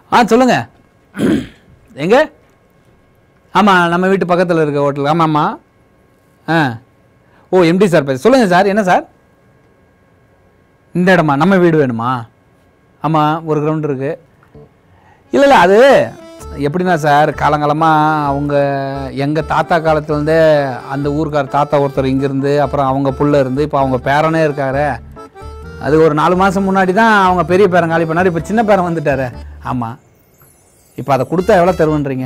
ஆ சொல்லுங்க எங்க ஆமாம் நம்ம வீட்டு பக்கத்தில் இருக்க ஹோட்டல் ஆமாம் ஆமாம் ஆ ஓ எம்டி சார் பேச சொல்லுங்கள் சார் என்ன சார் இந்த இடமா நம்ம வீடு வேணுமா ஆமாம் ஒரு கிரவுண்ட் இருக்குது இல்லை இல்லை அது எப்படின்னா சார் காலங்காலமாக அவங்க எங்கள் தாத்தா காலத்துலேருந்தே அந்த ஊருக்கார தாத்தா ஒருத்தர் இங்கேருந்து அப்புறம் அவங்க புள்ள இருந்து இப்போ அவங்க பேரனே இருக்காரு அது ஒரு நாலு மாதம் முன்னாடி தான் அவங்க பெரிய பேரன் காலி பண்ணார் இப்போ சின்ன பேரன் வந்துட்டாரு ஆமாம் இப்போ அதை கொடுத்தா எவ்வளோ தருவன்றீங்க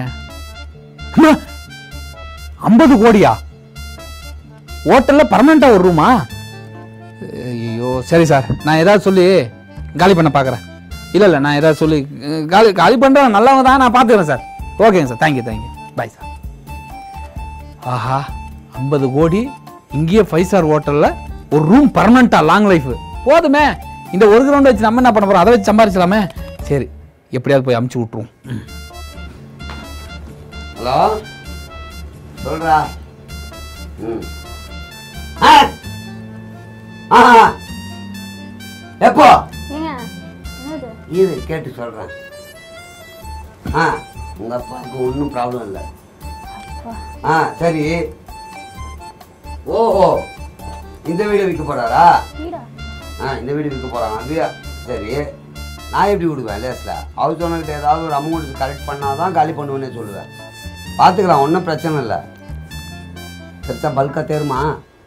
ஐம்பது கோடியா ஹோட்டலில் பர்மனெண்ட்டாக ஒரு ரூமா ஐயோ சரி சார் நான் ஏதாவது சொல்லி காலி பண்ண பார்க்குறேன் இல்லை இல்லை நான் ஏதாவது சொல்லி அஹ், காலி காலி பண்ணுறேன் நல்லவங்க தான் நான் பார்த்துக்கிறேன் சார் ஓகேங்க sir thank you thank you bye sir ஆஹா ஐம்பது கோடி இங்கேயே ஃபைவ் ஸ்டார் ஹோட்டலில் ஒரு ரூம் பர்மனெண்ட்டாக லாங் லைஃப் போதுமே இந்த ஒரு கிரவுண்ட் வச்சு நம்ம என்ன பண்ண போகிறோம் அதை வச்சு சம்பாரிச்சலாமே சரி எப்படியாவது போய் அமுச்சு விட்ருவோம் ம். ஹலோ சொல்றா ம் ஆ ஆ எப்போ ஏங்க என்னது இது கேட்டு சொல்கிறேன் ஆ உங்கள் அப்பாவுக்கு ஒன்றும் ப்ராப்ளம் இல்லை ஆ சரி ஓஹோ இந்த வீடு விற்க போகிறாரா வீடா ஆ இந்த வீடு விற்க போகிறாங்க வீடா சரி நான் எப்படி விடுவேன் லேஸில் அவர் சொன்னக்கிட்ட ஏதாவது ஒரு அமௌண்ட் கலெக்ட் பண்ணால் தான் காலி பண்ணுவேன்னே சொல்லுவேன் பார்த்துக்கலாம் ஒன்றும் பிரச்சனை இல்லை பெருசாக பல்காக தேருமா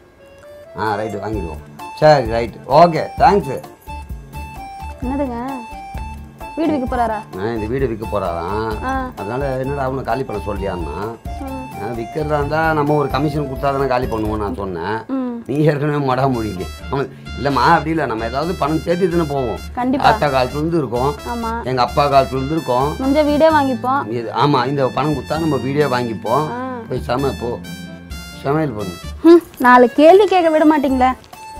ஆ ரைட்டு வாங்கிடுவோம் சரி ரைட்டு ஓகே தேங்க்ஸு என்னதுங்க வீடு விற்க போறாரா நான் இந்த வீடு விற்க போகிறாராம் ஆ அதனால் என்னடா அவனை காலி பண்ண சொல்லியான்னா ம், விற்கிறதா இருந்தால் நம்ம ஒரு கமிஷன் கொடுத்தா தானே காலி பண்ணுவோம் நான் சொன்னேன் ம் நீ ஏற்கனவே மடா மொழிங்க அவன் இல்லைம்மா அப்படி இல்லை நம்ம ஏதாவது பணம் சேர்த்து தானே போவோம் கண்டிப்பா தாத்தா காலத்துலேருந்து இருக்கோம் ஆமா எங்கள் அப்பா காலத்துலேருந்து இருக்கோம் முடிஞ்ச வீடே வாங்கிப்போம் இது ஆமாம் இந்த பணம் கொடுத்தா நம்ம வீடியோ வாங்கிப்போம் ஆ. போய் சம போ சமையல் பண்ணு ம், நாலு கேள்வி கேட்க விட மாட்டீங்களே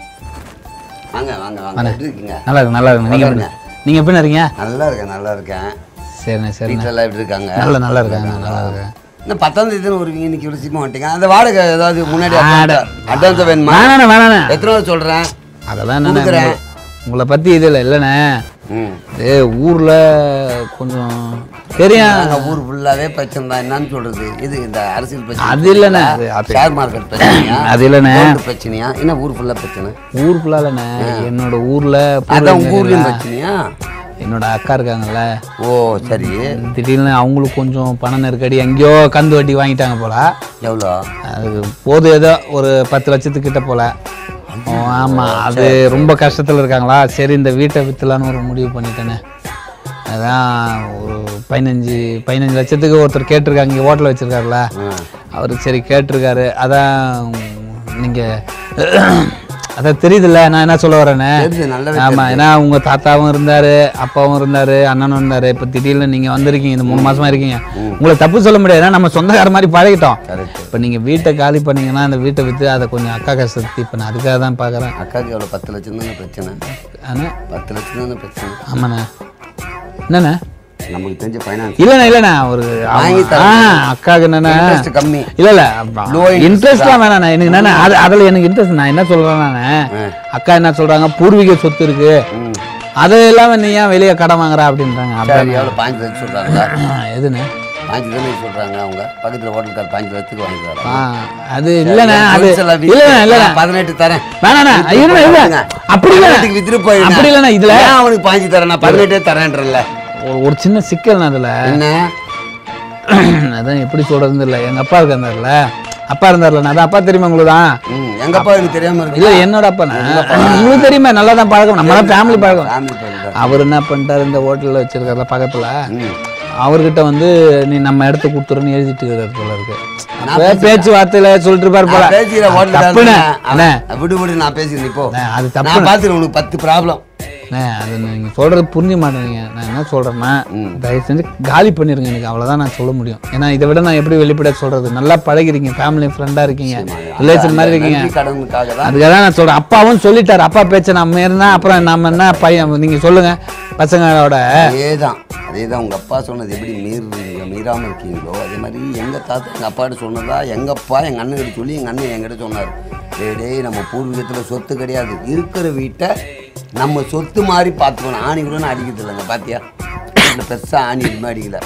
வாங்க வாங்க வாங்க எப்படி இருக்கீங்க நல்லா இருக்கு நல்லா இருக்கு நீங்கள் எப்படி நீங்கள் எப்படி இருக்கீங்க நல்லா இருக்கேன் நல்லா இருக்கேன் சரிண்ணே சரிண்ணே வீட்டில் எல்லாம் எப்படி இருக்காங்க நல்ல நல்லா இருக்காங்க நல்லா இருக்காங்க இன்னும் பத்தாம் தேதி தானே வருவீங்க இன்னைக்கு இவ்வளோ சீக்கிரமா வந்துட்டீங்க அந்த வாடகை ஏதாவது முன்னாடி ஆட. அட்வான்ஸ் வேணுமா வேணாண்ணே வேணாண்ணே எத்தனை நாள் சொல்கிறேன் அதெல்லாம் என்னண்ணே கொடுக்குறேன். உங்களை- உங்களை பற்றி இது இல்லை இல்லைண்ணே ம் ஏ ஊரில் கொஞ்சம் தெரியும் நாங்கள் ஊர் ஃபுல்லாகவே பிரச்சனை தான் என்னன்னு சொல்கிறது இது இந்த அரசியல் பிரச்சனை அது இல்லைண்ணே அது அது ஷேர் மார்க்கெட் பிரச்சனையா அது இல்லைண்ணே gold பிரச்சனையா என்ன ஊர் ஃபுல்லாக பிரச்சனை ஊர் ஃபுல்லாலண்ணே என்னோட ஊரில் அதான் உங்கள் ஊர்லேயும் பிரச்சனையா என்னோட அக்கா இருக்காங்கல்ல ஓ சரி திடீர்னு அவங்களுக்கு கொஞ்சம் பண நெருக்கடி எங்கேயோ கந்து வட்டி வாங்கிட்டாங்க போல எவ்வளோ அது போது ஏதோ ஒரு பத்து லட்சத்துக்கிட்ட போல ஓ, ஆமா அது ரொம்ப கஷ்டத்துல இருக்காங்களா சரி இந்த வீட்டை வித்துலான்னு ஒரு முடிவு பண்ணிட்டேனே அதான் ஒரு பதினஞ்சு பதினஞ்சு லட்சத்துக்கு ஒருத்தர் கேட்டிருக்காங்க இங்கே ஹோட்டல் வச்சிருக்காருல அவர் சரி கேட்டிருக்காரு அதான் நீங்க அதான் தெரியுதுல்ல நான் என்ன சொல்ல வரேன்னு தெரியுது நல்லாவே ஆமா ஏன்னா உங்க தாத்தாவும் இருந்தாரு அப்பாவும் இருந்தாரு அண்ணனும் இருந்தாரு இப்ப திடீர்னு நீங்க வந்திருக்கீங்க இந்த மூணு மாசமா இருக்கீங்க உங்களை தப்பு சொல்ல முடியாது ஏன்னா நம்ம சொந்தக்கார மாதிரி பழகிட்டோம் கரெக்ட் இப்ப நீங்க வீட்டை காலி பண்ணீங்கன்னா அந்த வீட்டை வித்து அதை கொஞ்சம் அக்கா கஷ்டத்தை இப்ப நான் அதுக்காக தான் பாக்குறேன் அக்காவுக்கு எவ்வளோ பத்து லட்சம் தானே பிரச்சனை ஆனா பத்து லட்சம் தானே பிரச்சனை ஆமாண்ணே என்னண்ணே நமக்கு தெரிஞ்ச ஃபைனான்ஸ் இல்லண்ணே இல்லண்ணே ஒரு வாங்கி ஆ அக்காவுக்கு என்னண்ணே இன்ட்ரெஸ்ட் கம்மி இல்ல இல்ல Low interest இன்ட்ரெஸ்ட்லாம் வேணாண்ணே எனக்கு என்னண்ணே அது அதுல எனக்கு இன்ட்ரெஸ்ட் நான் என்ன சொல்றேன் அக்கா என்ன சொல்றாங்க பூர்வீக சொத்து இருக்கு ம் அது இல்லாம நீ ஏன் வெளியே கடன் வாங்குற அப்படின்றாங்க சரி அப்படியே எவ்வளோ பாஞ்சு லட்சம் சொல்கிறாங்களா எதுண்ணே பாஞ்சு தானே சொல்கிறாங்க அவங்க பக்கத்தில் ஹோட்டல்கார் பாஞ்சு லட்சத்துக்கு வாங்கிக்கிறாங்க ஆ, அது இல்லண்ணே அது இல்லண்ணே இல்லண்ணே பதினெட்டு தரேன் வேணாண்ணே இல்லண்ணே இல்ல அப்படி இல்ல பதினெட்டுக்கு வித்துட்டு போயிருந்தேன் அப்படி இல்லண்ணே இதுல ஏன் அவனுக்கு பாஞ்சு தரேன் நான் பதினெட்டே தரேன்றல ஒரு- ஒரு சின்ன சிக்கல் அதுல என்ன அதான் எப்படி சொல்றதுன்னு இல்லை எங்க அப்பா இருந்தார்ல அப்பா இருந்தார்ல நான் அதான் அப்பா தெரியுமா உங்களுக்கு தான் ம் எங்க அப்பா எனக்கு தெரியாம இருக்கு இல்ல என்னோட அப்பா உங்களுக்கு தெரியுமா நல்லா தான் பழக்கம் நம்ம ஃபேமிலி பழக்கம் ஃபேமிலி பேர் அவர் என்ன பண்ணிட்டாரு இந்த ஹோட்டல்ல வச்சிருக்காருல பக்கத்துல ம் அவர்கிட்ட வந்து நீ நம்ம இடத்த கொடுத்துருன்னு எழுதிட்டு இருக்கிறாரு போல இருக்கு அப்பவே பேச்சுவார்த்தையில சொல்லிட்டு இருப்பாரு போல நான் பேசிக்கிற தப்புண்ணே. அண்ணே, ஹோட்டல் விடு விடு நான் பேசிக்கிறேன் இப்போ அண்ணே, அது தப்பு நான் பார்த்துக்கிறேன் உனக்கு பத்து ப்ராப்ளம் அண்ணே, அது நீங்க சொல்றது புரிஞ்ச மாட்டேங்க நான் என்ன சொல்றேன்னா தயவு செஞ்சு காலி பண்ணிருங்க எனக்கு அவ்வளவுதான் நான் சொல்ல முடியும் ஏன்னா இதை விட நான் எப்படி வெளிப்பட சொல்றது நல்லா பழகிறீங்க ஃபேமிலி ஃப்ரெண்டா இருக்கீங்க ரிலேஷன் மாதிரி இருக்கீங்க கடனுக்காக தான் அதுக்காக தான் நான் சொல்றேன் அப்பாவும் சொல்லிட்டாரு அப்பா பேச்ச நம்ம இருந்தா அப்புறம் நம்ம என்ன பையன் நீங்க சொல்லுங்க பசங்களோட அதேதான் அதேதான் உங்க அப்பா சொன்னது எப்படி மீறுறீங்க மீறாம இருக்கீங்களோ அதே மாதிரி எங்க தாத்தா எங்க அப்பாட்ட சொன்னதா எங்க அப்பா எங்க அண்ணன் சொல்லி எங்க அண்ணன் என்கிட்ட சொன்னார் டேய் டேய் நம்ம பூர்வீகத்துல சொத்து கிடையாது இருக்கிற வீட்டை நம்ம சொத்து மாதிரி பார்த்துக்கணும் ஆணி கூட நான் அடிக்கிறது இல்லைங்க பாத்தியா வீட்டில் பெருசாக ஆணி எதுவுமே அடிக்கல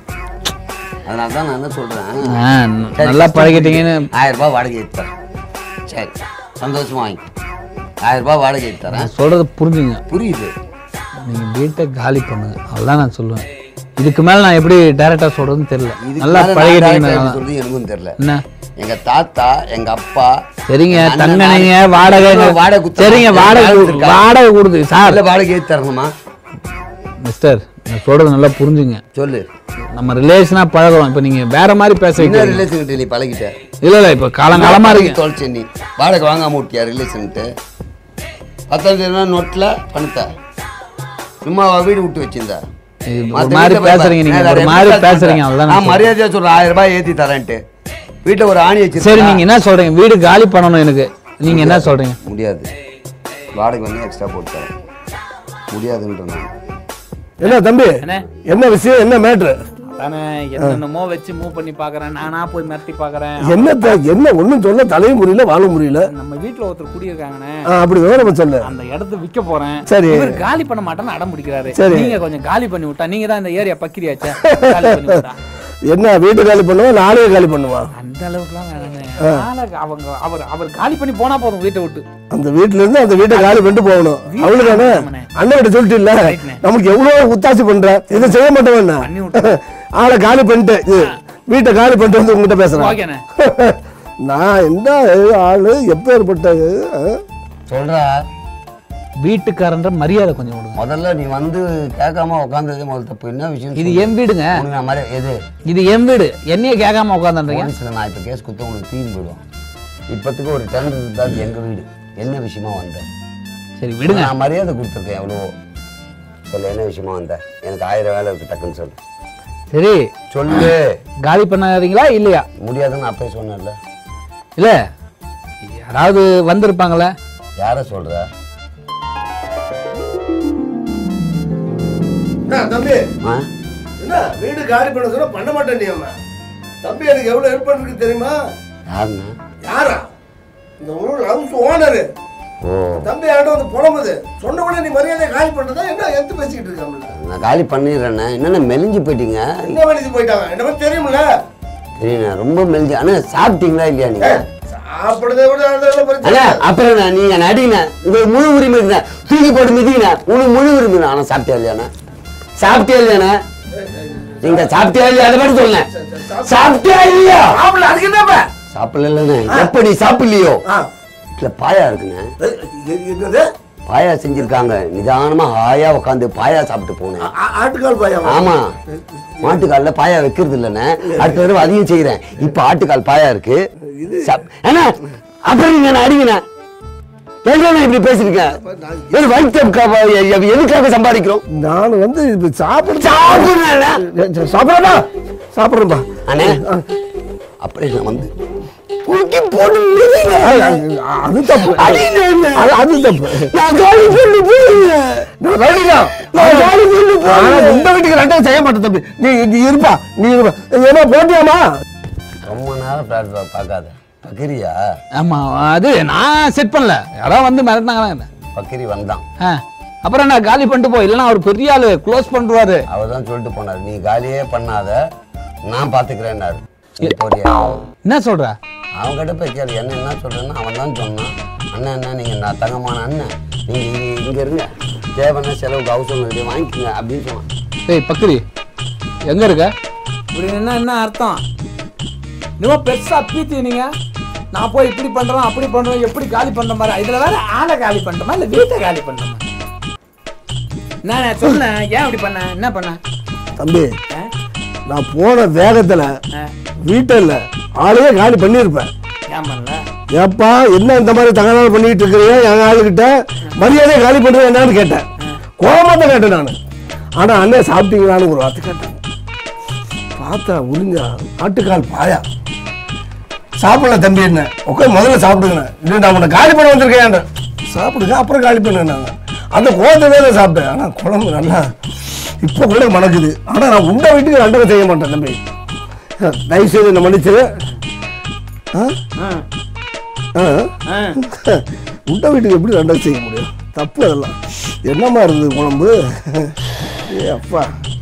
அதனால தான் நான் என்ன சொல்கிறேன் ஆ, ந- நல்லா பழகிட்டீங்கன்னு ஆயிரம் ரூபாய் வாடகை எடுத்து தரேன் சரி சந்தோஷமா வாங்கி ஆயிரம் ரூபாய் வாடகை எடுத்து தரேன் நான் சொல்றது புரிஞ்சுங்க புரியுது நீங்க வீட்டை காலி பண்ணுங்க அவ்வளோதான் நான் சொல்லுவேன் இதுக்கு மேல நான் எப்படி டைரக்டா சொல்றதுன்னு தெரியல இதுக்கு நல்லா மேல நான் பழகிட்டீங்க direct ஆ நல்லா. சொல்றது எனக்கும் தெரியல என்ன எங்க தாத்தா எங்க அப்பா சரிங்க எங்க அண்ணன், தங்கனைங்க நானு- வாடகை எவ்வளவு வாடகை குத்தம்? சரிங்க வாடகை யாரு கொடு- இருக்கா? வாடகை கொடுது சார் இல்ல வாடகை ஏத்தி தரணுமா மிஸ்டர் நான் சொல்றது நல்லா புரிஞ்சுங்க சொல்லு நம்ம ரிலேஷனா பழகுறோம் இப்போ நீங்க வேற மாதிரி பேச என்ன வைக்கிறீங்க ரிலேஷன் கிட்ட நீ பழகிட்ட இல்ல இல்ல இப்போ காலங்காலமா இருக்கு தொலைச்ச நீ வாடகை வாங்காம விட்டியா ரிலேஷன்ட்டு பத்தாயிரத்தி நோட்டில் பணத்தை சும்மா வீடு விட்டு வச்சிருந்தா இது ஒரு மத்த மாதிரி வீட்டை போய் பேசுறீங்க நீங்க நான் ஒரு ரெண்டு மாதிரி பேர் பேசுறீங்க பண்றேன். அவ்வளவுதான் நான் நான் சொல்றேன். மரியாதையா சொல்றேன் ஆயிரம் ரூபாய் ஏத்தி தரேன்ட்டு வீட்டில் ஒரு ஆணி வச்சு சரி நீங்க என்ன சொல்றீங்க வீடு காலி பண்ணணும் எனக்கு நீங்க என்ன சொல்றீங்க முடியாது வாடகை வந்து எக்ஸ்ட்ரா போட்டு தரேன் முடியாதுன்ற நான் என்ன தம்பி அண்ணே. என்ன விஷயம் என்ன மேட்ரு தானே என்னென்னமோ வச்சு மூவ் பண்ணி பாக்குறேன் நானா போய் மிரட்டி பாக்குறேன் என்ன த- என்ன ஒண்ணும் சொல்ல தலையும் முடியல வாழ முடியல நம்ம வீட்ல ஒருத்தர் குடியிருக்காங்கண்ணே ஆ, அப்படி விவரமா சொல்லு அந்த இடத்த விற்க போறேன் சரி. இவர் காலி பண்ண மாட்டேன்னு அடம் பிடிக்கிறாரு சரி. நீங்க கொஞ்சம் காலி பண்ணி விட்டா நீங்க தான் இந்த ஏரியா பக்கிரியாச்சே காலி பண்ணி விட்டா என்ன வீட்டு காலி பண்ணுவா நாளையே காலி பண்ணுவா அந்த அளவுக்குலாம் வேணாங்க நாளைக்கு அவங்க அவர் அவர் காலி பண்ணி போனா போதும் வீட்டை விட்டு அந்த வீட்டுல இருந்து அந்த வீட்டை காலி பண்ணிட்டு போகணும் அவ்வளவுதானே ஆமாண்ணே. அண்ணன் கிட்ட சொல்லிட்டு இல்ல ரைட்ண்ணே. நமக்கு எவ்வளவு உத்தாசி பண்ற இதை செய்ய மாட்டோம் என்ன பண்ணி விட்டு ஆளை காலி பண்ணிட்டு இது, வீட்டை காலி பண்ணிட்டு வந்து உங்ககிட்ட பேசுறேன் ஓகேண்ணே நான் என்ன ஆளு எப்பேற்பட்ட ஆ? சொல்றா வீட்டுக்காரன்ற மரியாதை கொஞ்சம் கொடுங்க முதல்ல நீ வந்து கேட்காம உட்காந்ததே முதல் தப்பு என்ன விஷயம் இது சொல்லு. என் வீடுங்க உனக்கு நான் மாதிரி எது இது என் வீடு என்னைய கேட்காம உட்காந்துன்றீங்க போலீஸில் நான் இப்போ கேஸ் கொடுத்து உனக்கு தீர்ந்து போயிடும் இப்போத்துக்கு ஒரு டெண்டர் இருந்தால் அது எங்கள் வீடு என்ன விஷயமா வந்த சரி விடுங்க நான் மரியாதை கொடுத்துருக்கேன் எவ்வளவோ சொல்லு என்ன விஷயமா வந்த எனக்கு ஆயிரம் வேலை இருக்கு டக்குன்னு சொல்லு சரி சொல்லு காலி பண்ணாதீங்களா இல்லையா முடியாதுன்னு அப்பயே சொன்னேன்ல இல்ல யாராவது வந்திருப்பாங்களே யாரை சொல்ற என்ன தம்பி ஆ என்ன வீடு காலி பண்ண சொன்னா பண்ண மாட்டேன் நீ அம்மா தம்பி எனக்கு எவ்வளவு ஹெல்ப் பண்ணிருக்கு தெரியுமா யாருண்ணா யாரா இந்த ஊர் ஹவுஸ் ஓனரு ஓ தம்பி ஆண்ட வந்து புலம்புது சொன்ன உடனே நீ மரியாதை காலி பண்ணதா என்ன எடுத்து பேசிக்கிட்டு இருக்காங்க நான் காலி பண்ணிடுறேண்ணே என்னென்ன மெலிஞ்சு போயிட்டீங்க என்ன வேலைக்கு போயிட்டாங்க என்ன பத்தி தெரியுமில்ல சரிண்ணா ரொம்ப மெலிஞ்சு அண்ணா சாப்பிட்டீங்களா இல்லையா நீங்க சாப்பிடுறதை விட அதெல்லாம் பிரச்சனை அண்ணா அப்புறம் நான் நீங்க நடிங்கண்ணா உங்களுக்கு முழு உரிமை இருக்குண்ணா தூக்கி போட்டு மிதிங்கண்ணா உனக்கு முழு உரிமை ஆனா சாப்பிட்டியா இல்லையாண்ணா சாப்பிட்டியா இல்லையாண்ணா நீங்க சாப்பிட்டியா இல்லையா அதை மட்டும் சொல்லுங்க சாப்பிட்டியா இல்லையா சாப்பிடல அதுக்கு என்னப்பா சாப்பிடலண்ணே எப்ப நீ சாப்பிடலையோ ஆ, வீட்டுல பாயா இருக்குண்ணே எ- எ- என்னது பாயா செஞ்சிருக்காங்க நிதானமா ஹாயா உட்காந்து பாயா சாப்பிட்டு போனேன் ஆ- ஆட்டுக்கால் பாயா ஆமா மாட்டுக்கால்ல பாயா வைக்கிறது இல்லைண்ணே அடுத்த தடவை அதையும் செய்யறேன் இப்ப ஆட்டுக்கால் பாயா இருக்கு சாப்- அண்ணா அப்புறம் நீங்க என்ன அடிங்கண்ணா எங்க இப்படி பேசிருக்க ஒரு வயிற்று எதுக்காக சம்பாதிக்கிறோம் நான் வந்து இப்ப சாப்பிட சாப்பிடுறேன் சாப்பிடறா சாப்பிடுறேன்பா அண்ணே அப்படியே நான் வந்து தூக்கி போட்டு மிதிங்க. அது தப்பு அடிங்க என்ன? அது- அது தப்பு நான் காலி பண்ணி போறேங்க. நான் வேலைதான். நான் காலி பண்ணி ஆனா போறேன். உங்க வீட்டுக்கு ரெண்டும் செய்ய மாட்டேன் தம்பி நீ நீ இருப்பா நீ இருப்பா ஏமா போட்டியாமா ரொம்ப நேரம் பிளாட் பார்க்காத பக்கிரியா ஆமா அது நான் செட் பண்ணல யாராவது வந்து மிரட்டினாங்களா என்ன பக்கிரி வந்தான் ஆ, அப்புறம் என்ன காலி பண்ணிட்டு போ இல்லைன்னா அவர் பெரிய ஆளு க்ளோஸ் பண்ணுவாரு அவர் தான் சொல்லிட்டு போனார் நீ காலியே பண்ணாத நான் பாத்துக்கிறேன்னாரு நீ போறியா என்ன சொல்ற அவன்கிட்ட போய் கேளு என்ன என்ன சொல்றேன்னா அவன் தான் சொன்னான் அண்ணன் என்ன நீங்க நான் தங்கமான அண்ணன் நீங்க இங்க- இங்க இருங்க தேவைன்னா செலவுக்கு அவசரம் இருக்கு வாங்கிக்கோங்க அப்படின்னு சொன்னான் ஏய் பக்கிரி எங்க இருக்க இப்படி என்ன என்ன அர்த்தம் இன்னும் பெருசா பீத்தி நீங்க நான் போய் இப்படி பண்றேன் அப்படி பண்றேன் எப்படி காலி பண்ற மாதிரி இதுல வேற ஆளை காலி பண்றமா இல்ல வீட்டை காலி பண்றமா நான் சொன்னேன் ஏன் அப்படி பண்ண என்ன பண்ண தம்பி ஆ? நான் போன வேகத்துல ஆ, வீட்டில் ஆளையே காலி பண்ணியிருப்பேன் ஏன் பண்ணல ஏப்பா என்ன இந்த மாதிரி தகவல் பண்ணிட்டு இருக்கிறீங்க என் ஆளுகிட்ட மரியாதை காலி பண்றது என்னன்னு கேட்டேன் கோபமா தான் கேட்டேன் நான் ஆனா அண்ணன் சாப்பிட்டீங்களான்னு ஒரு வார்த்தை கேட்டேன் பார்த்தா உறிஞ்சா ஆட்டுக்கால் பாயா சாப்பிடல தம்பி என்ன உட்காந்து முதல்ல சாப்பிடுங்க இல்லை நான் உன்னை காலி பண்ண வந்திருக்கேன் சாப்பிடுங்க அப்புறம் காலி பண்ணுங்க அந்த கோவத்தை தான் சாப்பிட்டேன் ஆனா குழம்பு நல்லா இப்போ கூட மணக்குது ஆனா நான் உண்ட வீட்டுக்கு ரெண்டரை செய்ய மாட்டேன் தம்பி தயவு செய்து என்ன மன்னிச்சிரு ஆ ஆ, ஆ ஆ. உண்ட வீட்டுக்கு எப்படி ரெண்டரை செய்ய முடியும் தப்பு அதெல்லாம் என்னம்மா இருந்தது குழம்பு ஏ அப்பா